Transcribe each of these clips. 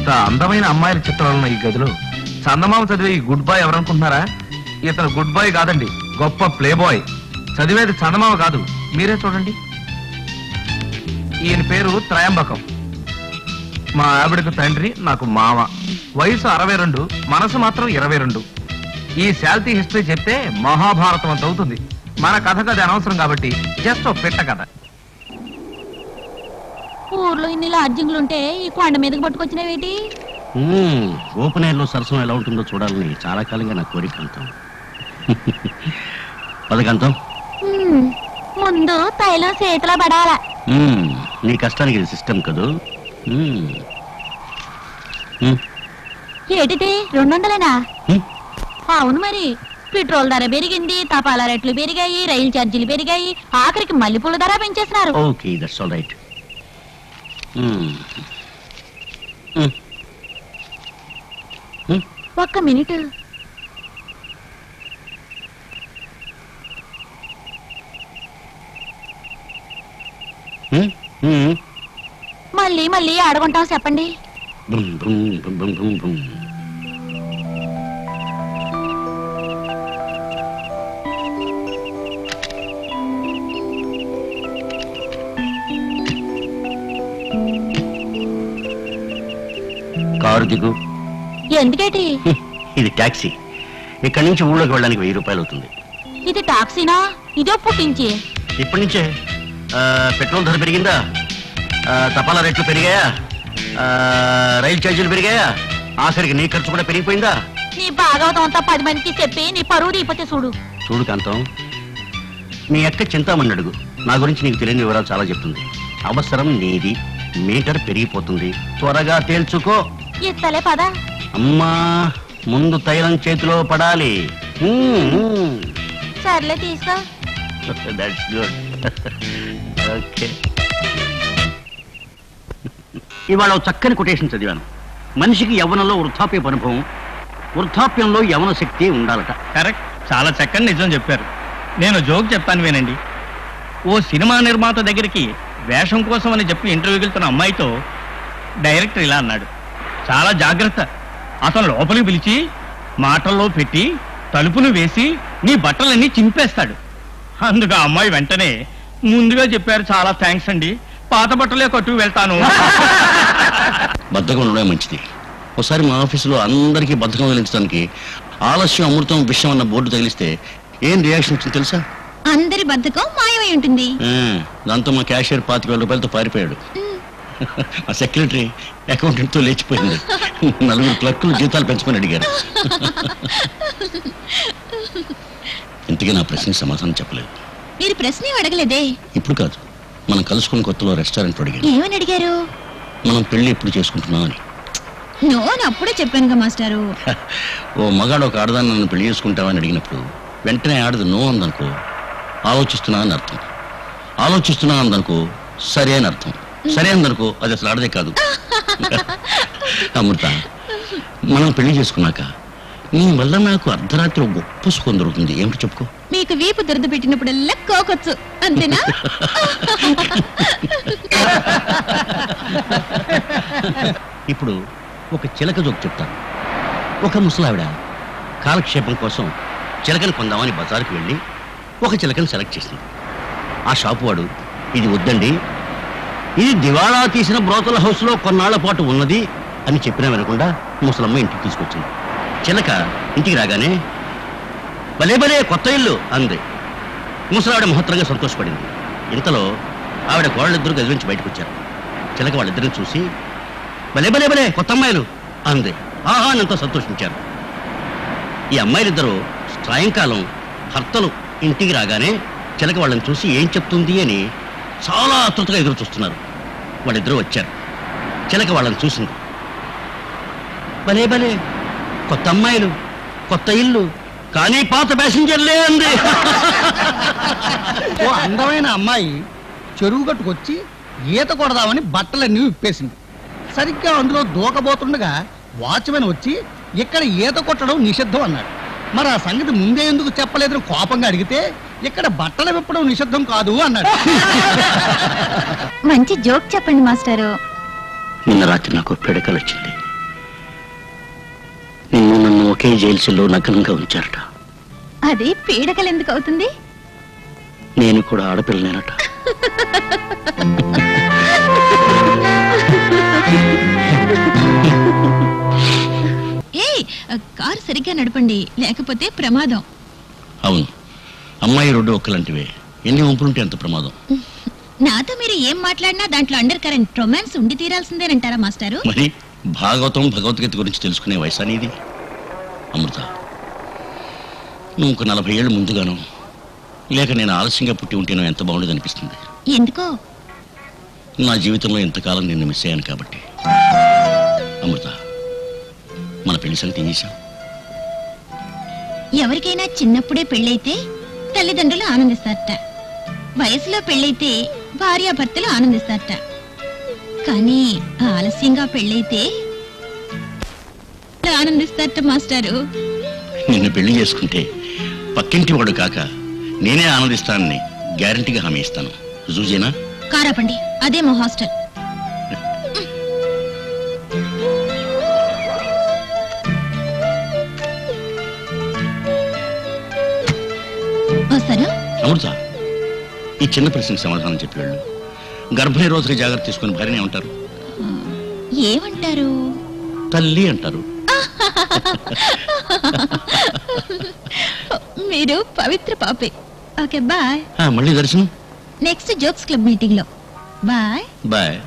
ఇంత అందమైన అమ్మాయిల చిత్రాలు ఉన్న ఈ గదిలో చందమామ చదివే ఈ గుడ్ బాయ్ ఎవరనుకుంటున్నారా ఇతను గుడ్ బాయ్ కాదండి గొప్ప ప్లే బాయ్ చదివేది చందమామ కాదు మీరే చూడండి ఈయన పేరు త్రయంబకం మా ఆవిడకు తండ్రి నాకు మామ వయసు అరవై రెండు మనసు మాత్రం ఇరవై రెండు ఈ శాల్తీ హిస్టరీ చెప్తే మహాభారతం అంత అవుతుంది మన కథకు అది అనవసరం కాబట్టి జస్ట్ ఒక పెట్ట కథ ఊర్లో ఇన్ని లాడ్జింగ్లు ఉంటే ఈ కొండ మీదకి పట్టుకొచ్చినవేటి ఓపెన్ ఎయిర్లో సరసం ఎలా ఉంటుందో చూడాలని చాలా కాలంగా నా కోరిక అంతం పదకంతం హ్మ్, ముందు తైలం చేతిలో పడాల మ్మ్. నీ కష్టానికి ఇది సిస్టమ్ కదూ మ్మ్. మ్మ్. ఏటిది రెండు వందలేనా హ్మ్. అవును మరి పెట్రోల్ ధర పెరిగింది తపాలా రేట్లు పెరిగాయి రైలు ఛార్జీలు పెరిగాయి ఆఖరికి మల్లెపూల ధర పెంచేస్తున్నారు ఓకే దట్స్ ఆల్ రైట్ మ్మ్. మ్మ్. మ్మ్. ఒక్క మినిట్ మ్మ్. మ్మ్. మళ్ళీ మళ్ళీ ఆడుకుంటాం చెప్పండి బుమ్, బుమ్, బుమ్, బుమ్, బుమ్, బుమ్. కారు దిగు ఎందుకేటి హ్మ్. ఇది ట్యాక్సీ ఇక్కడి నుంచి ఊళ్ళోకి వెళ్ళడానికి వెయ్యి రూపాయలు అవుతుంది ఇది టాక్సీనా ఇదో పుట్టించి ఇప్పటి నుంచే ఆ, పెట్రోల్ ధర పెరిగిందా ఆ, తపాలా రేట్లు పెరిగాయా ఆ, రైలు ఛార్జీలు పెరిగాయా ఆఖరికి నీ ఖర్చు కూడా పెరిగిపోయిందా నీ భాగవతం అంతా పది మందికి చెప్పి నీ పరువు తీపోతే చూడు చూడు కాంతం మీ అక్క చింతామణి అడుగు నా గురించి నీకు తెలియని వివరాలు చాలా చెప్తుంది అవసరం నీది మీటర్ పెరిగిపోతుంది త్వరగా తేల్చుకో ఇస్తలే పద అమ్మా ముందు తైలం చేతిలో పడాలి సర్లే తీసుకో దట్స్ గుడ్ ఓకే ఇవాళ ఓ చక్కని కొటేషన్ చదివాను మనిషికి యవ్వనంలో వృద్ధాప్యపు అనుభవం వృద్ధాప్యంలో యవన శక్తి ఉండాలట కరెక్ట్ చాలా చక్కని నిజం చెప్పారు నేను జోక్ చెప్తాను వినండి ఓ సినిమా నిర్మాత దగ్గరికి వేషం కోసం అని చెప్పి ఇంటర్వ్యూకి వెళ్తున్న అమ్మాయితో డైరెక్టర్ ఇలా అన్నాడు చాలా జాగ్రత్త అతను లోపలికి పిలిచి మాటల్లో పెట్టి తలుపును వేసి నీ బట్టలన్నీ చింపేస్తాడు అందుకు ఆ అమ్మాయి వెంటనే ముందుగా చెప్పారు చాలా థ్యాంక్స్ అండి పాత బట్టలే కట్టుకు వెళ్తాను బద్ధకం ఉండడం మంచిది ఒకసారి మా ఆఫీసులో అందరికీ బద్ధకం వదిలించడానికి ఆలస్యం అమృతం విషయం అన్న బోర్డు తగిలిస్తే ఏం రియాక్షన్ వచ్చింది తెలుసా అందరి బద్ధకం మాయమై ఉంటుంది ఆ, దాంతో మా క్యాషియర్ పాతిక వేల రూపాయలతో పారిపోయాడు మా సెక్రటరీ అకౌంటెంట్ తో లేచిపోయింది నలుగురు క్లర్కులు జీతాలు పెంచమని అడిగారు ఇంతకీ నా ప్రశ్నకి సమాధానం చెప్పలేదు మీరు ప్రశ్న అడగలేదే ఇప్పుడు కాదు మనం కలుసుకున్న కొత్తలో రెస్టారెంట్ అడిగాను ఏమని అడిగారు మనం పెళ్లి ఎప్పుడు చేసుకుంటున్నాం అని నో అని అప్పుడే చెప్పానుగా మాస్టారు ఓ మగాడు ఒక ఆడదాన్ని నన్ను పెళ్లి చేసుకుంటావని అడిగినప్పుడు వెంటనే ఆడదు నో అందనుకో ఆలోచిస్తున్నా అని అర్థం ఆలోచిస్తున్నా అందనుకో సరే అని అర్థం సరే అందనుకో అది అసలు ఆడదే కాదు అమృత మనం పెళ్లి చేసుకున్నాక నీ వల్ల నాకు అర్ధరాత్రి ఒక గొప్ప సుఖం దొరుకుతుంది ఏమిటి చెప్పుకో మీకు వీపు దురద పెట్టినప్పుడల్లా కోకొచ్చు అంతేనా ఇప్పుడు ఒక చిలక జోక్ చెప్తాను ఒక ముసలావిడ కాలక్షేపం కోసం చిలకని కొందామని బజారుకి వెళ్ళి ఒక చిలకని సెలెక్ట్ చేసింది ఆ షాపు వాడు ఇది వద్దండి ఇది దివాళా తీసిన బ్రోతల హౌస్లో కొన్నాళ్ల పాటు ఉన్నది అని చెప్పినా వినకుండా ముసలమ్మ ఇంటికి తీసుకొచ్చింది చిలక ఇంటికి రాగానే భలే భలే కొత్త ఇల్లు అంది ముసలావిడ మహత్తరంగా సంతోషపడింది ఇంతలో ఆవిడ కోళ్ళిద్దరూ గది నుంచి బయటకు వచ్చారు చిలక వాళ్ళిద్దరిని చూసి భలే భలే భలే కొత్త అమ్మాయిలు అంది ఆహా అని ఎంతో సంతోషించారు ఈ అమ్మాయిలిద్దరూ సాయంకాలం భర్తలు ఇంటికి రాగానే చిలక వాళ్ళని చూసి ఏం చెప్తుంది అని చాలా ఆతృతగా ఎదురు చూస్తున్నారు వాళ్ళిద్దరూ వచ్చారు చిలక వాళ్ళని చూసింది భలే భలే కొత్త అమ్మాయిలు కొత్త ఇల్లు కానీ పాత ప్యాసింజర్లే అంది ఓ అందమైన అమ్మాయి చెరువు గట్టుకొచ్చి ఈత కొడదామని బట్టలన్నీ విప్పేసింది సరిగ్గా అందులో దూకబోతుండగా వాచ్మెన్ వచ్చి ఇక్కడ ఈత కొట్టడం నిషిద్ధం అన్నాడు మరి ఆ సంగతి ముందే ఎందుకు చెప్పలేదని కోపంగా అడిగితే ఇక్కడ బట్టలు విప్పడం నిషిద్ధం కాదు అన్నాడు మంచి జోక్ చెప్పండి మాస్టారు నిన్న రాత్రి నాకు పిడకలు వచ్చింది ఒకే జైలు సెల్లో నగ్నంగా ఉంచారట అది పీడకలు ఎందుకు అవుతుంది నేను కూడా ఆడపిల్లనేనట ఏ కారు సరిగ్గా నడపండి లేకపోతే ప్రమాదం అవును అమ్మాయి రోడ్డు ఒక్కలంటివే ఎన్ని వంపులుంటే అంత ప్రమాదం నాతో మీరు ఏం మాట్లాడినా దాంట్లో అండర్ కరెంట్ రొమాన్స్ ఉండి తీరాల్సిందేనంటారా మాస్టారు మరి భాగవతం భగవద్గీత గురించి తెలుసుకునే వయసు అనేది అమృత నువ్వు ఒక నలభై ఏళ్ళు ముందుగాను లేక నేను ఆలస్యంగా పుట్టి ఉంటేనో ఎంత బాగుండేది అనిపిస్తుంది ఎందుకో నా జీవితంలో ఇంతకాలం నిన్ను మిస్ అయ్యాను కాబట్టి అమృత మన పెళ్లి సంగతి ఏం చేశాం ఎవరికైనా చిన్నప్పుడే పెళ్ళైతే తల్లిదండ్రులు ఆనందిస్తారట వయసులో పెళ్ళైతే భార్యాభర్తలు ఆనందిస్తారట కానీ ఆలస్యంగా పెళ్ళైతే ఆనందిస్తారట మాస్టారు నిన్ను పెళ్లి చేసుకుంటే పక్కింటి వాడు కాక నేనే ఆనందిస్తానని గ్యారంటీగా హామీ ఇస్తాను జూజేనా కారాపండి అదే మా హాస్టల్ వస్తాను అమృత ఈ చిన్న ప్రశ్నకు సమాధానం చెప్పి వెళ్ళు గర్భిణీ రోజుకి జాగ్రత్త తీసుకుని భార్యనే ఉంటారు ఏమంటారు తల్లి అంటారు మీరు పవిత్ర పాపే ఓకే బాయ్ ఆ, మళ్ళీ దర్శనం నెక్స్ట్ జోక్స్ క్లబ్ మీటింగ్ లో బాయ్ బాయ్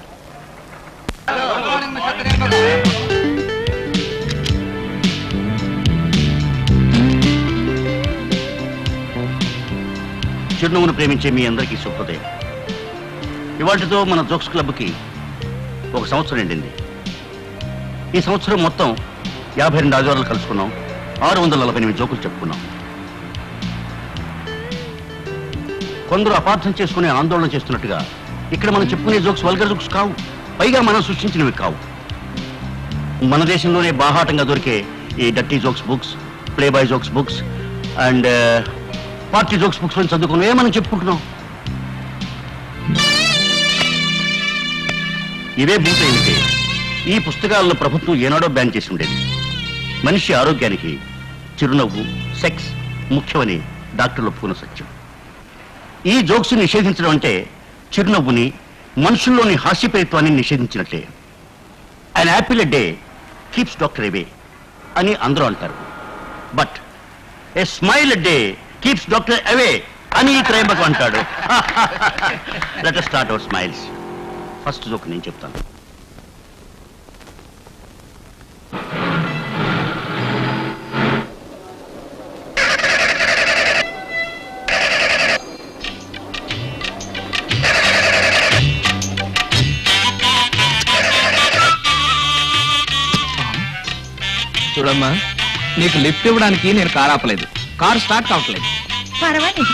చిరునవ్వును ప్రేమించే మీ అందరికీ శుభోదయం ఇవాటితో మన జోక్స్ క్లబ్కి ఒక సంవత్సరం నిండింది ఈ సంవత్సరం మొత్తం యాభై రెండు ఆదివారాలు కలుసుకున్నాం ఆరు వందల నలభై ఎనిమిది జోకులు చెప్పుకున్నాం కొందరు అపార్థం చేసుకునే ఆందోళన చేస్తున్నట్టుగా ఇక్కడ మనం చెప్పుకునే జోక్స్ వల్గర్ జోక్స్ కావు పైగా మనం సృష్టించినవి కావు మన దేశంలోనే బాహాటంగా దొరికే ఈ డట్టి jokes books Playboy jokes books and party jokes books అని చదువుకున్నాం మనం చెప్పుకుంటున్నాం ఇవే బూట్ ఏమిటి ఈ పుస్తకాలను ప్రభుత్వం ఏనాడో బ్యాన్ చేసి ఉండేది మనిషి ఆరోగ్యానికి చిరునవ్వు సెక్స్ ముఖ్యమని డాక్టర్లు ఒప్పుకున్న సత్యం ఈ జోక్స్ నిషేధించడం అంటే చిరునవ్వుని మనుషుల్లోని హాస్యప్రయత్వాన్ని నిషేధించినట్లే and apple day keeps doctor away అని అందరూ అంటారు but a smile day keeps doctor away అని త్రయంబకం అంటాడు let start our smiles first joke నేను చెప్తాను చూడమ్మా నీకు లిఫ్ట్ ఇవ్వడానికి నేను కారు ఆపలేదు కారు స్టార్ట్ కావట్లేదు పర్వాలేదు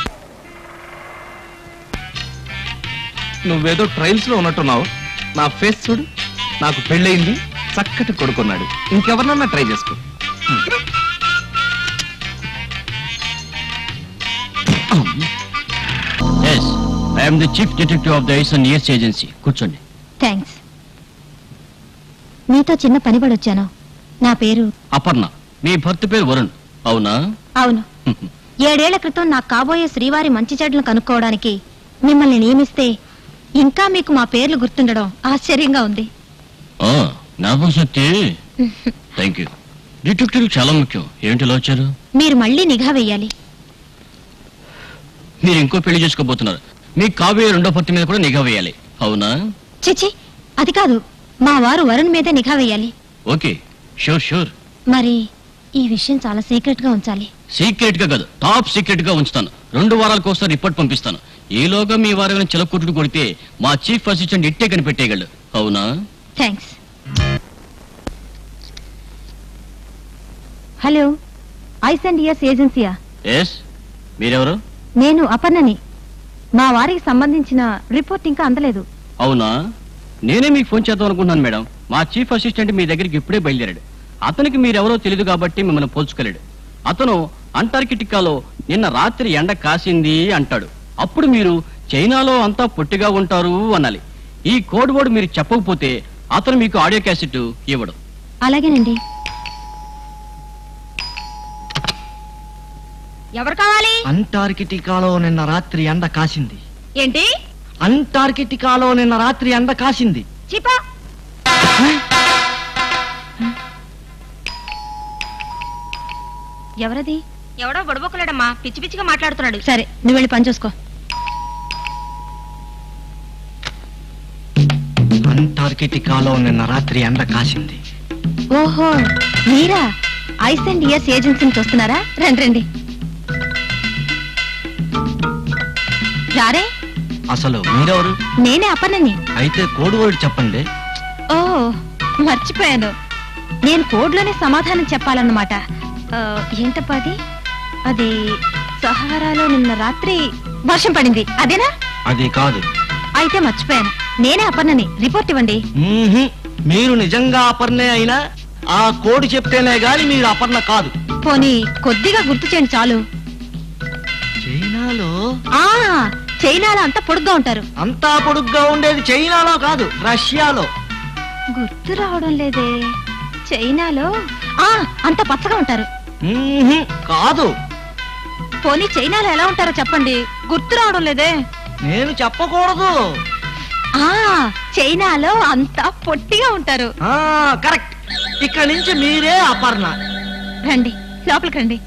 నువ్వేదో ట్రైల్స్ లో ఉన్నట్టున్నావు నా ఫేస్ చూడు నాకు పెళ్ళయింది చక్కటి కొడుకున్నాడు ఇంకెవరినన్నా ట్రై చేసుకో yes I'm the chief detective of the eyes and ears agency కూర్చోండి థ్యాంక్స్ మీతో చిన్న పని పడి వచ్చాను నా పేరు అపర్ణ మీ భర్త పేరు వరుణ్ అవునా అవును ఏడేళ్ల క్రితం నాకు కాబోయే శ్రీవారి మంచి చెడ్లను కనుక్కోవడానికి మిమ్మల్ని నియమిస్తే ఇంకా మీకు మా పేర్లు గుర్తుండడం ఆశ్చర్యంగా ఉంది ఆ, జ్ఞాపకం శక్తి థ్యాంక్ యూ డిటెక్టివ్ చాలా ముఖ్యం ఏంటి ఇలా వచ్చారు మీరు మళ్ళీ నిఘా వెయ్యాలి మీరు ఇంకో పెళ్లి చేసుకోబోతున్నారు మీ కాబోయే రెండో భర్త మీద కూడా నిఘా వేయాలి అవునా చిచి అది కాదు మా వారు వరుణ్ మీదే నిఘా వెయ్యాలి ఓకే షూర్ షూర్ మరి ఈ విషయం చాలా సీక్రెట్ గా ఉంచాలి సీక్రెట్ గా కాదు టాప్ సీక్రెట్ గా ఉంచుతాను రెండు వారాలకు ఒకసారి రిపోర్ట్ పంపిస్తాను ఈలోగా మీ వారైనా చిలకొట్టుడు కొడితే మా చీఫ్ అసిస్టెంట్ ఇట్టే కనిపెట్టేయగలడు అవునా thanks hello eyes and ears ఏజెన్సీయా ఎస్ మీరెవరు నేను అపర్ణని మా వారికి సంబంధించిన రిపోర్ట్ ఇంకా అందలేదు అవునా నేనే మీకు ఫోన్ చేద్దాం అనుకుంటున్నాను మేడం మా చీఫ్ అసిస్టెంట్ మీ దగ్గరికి ఇప్పుడే బయలుదేరాడు అతనికి మీరెవరో తెలియదు కాబట్టి మిమ్మల్ని పోల్చుకోలేడు అతను అంటార్కిటికాలో నిన్న రాత్రి ఎండ కాసింది అంటాడు అప్పుడు మీరు చైనాలో అంతా పొట్టిగా ఉంటారు అనాలి ఈ కోడ్ వర్డ్ మీరు చెప్పకపోతే అతను మీకు ఆడియో క్యాసెట్ ఇవ్వడు అలాగేనండి ఎవరు కావాలి అంటార్కిటికాలో నిన్న రాత్రి ఎండ కాసింది ఏంటి అంటార్కిటికాలో నిన్న రాత్రి ఎండ కాసింది చిపా ఎవరది ఎవడో గొడవకులేడమ్మా పిచ్చి పిచ్చిగా మాట్లాడుతున్నాడు సరే నువ్వు వెళ్ళి పని చూసుకో అంటార్కిటికాలో నిన్న రాత్రి ఎండ కాసింది ఓహో మీరా ఐస్ అండ్ ఇయర్స్ ఏజెన్సీని చూస్తున్నారా రండి రండి రారే అసలు మీరెవరు నేనే అప్పనని అయితే కోడ్ వర్డ్ చెప్పండి ఓ మర్చిపోయాను నేను కోడ్లోనే సమాధానం చెప్పాలన్నమాట ఆ, ఏంటప్పా అది అది సహారాలో నిన్న రాత్రి వర్షం పడింది అదేనా అది కాదు అయితే మర్చిపోయాను నేనే అపర్ణని రిపోర్ట్ ఇవ్వండి మ్మ్హ్. మీరు నిజంగా అపర్ణే అయినా ఆ కోడ్ చెప్తేనే గాని మీరు అపర్ణ కాదు పోనీ కొద్దిగా గుర్తు చేయండి చాలు చైనాలో ఆ చైనాలో అంతా పొడుగ్గా ఉంటారు అంతా పొడుగ్గా ఉండేది చైనాలో కాదు రష్యాలో గుర్తు రావడం లేదే చైనాలో ఆ అంత పచ్చగా ఉంటారు మ్మ్హ్. కాదు పోనీ చైనాలో ఎలా ఉంటారో చెప్పండి గుర్తు రావడం లేదే నేను చెప్పకూడదు ఆ చైనాలో అంతా పొట్టిగా ఉంటారు ఆ కరెక్ట్ ఇక్కడ నుంచి మీరే అపర్ణ రండి లోపలికి రండి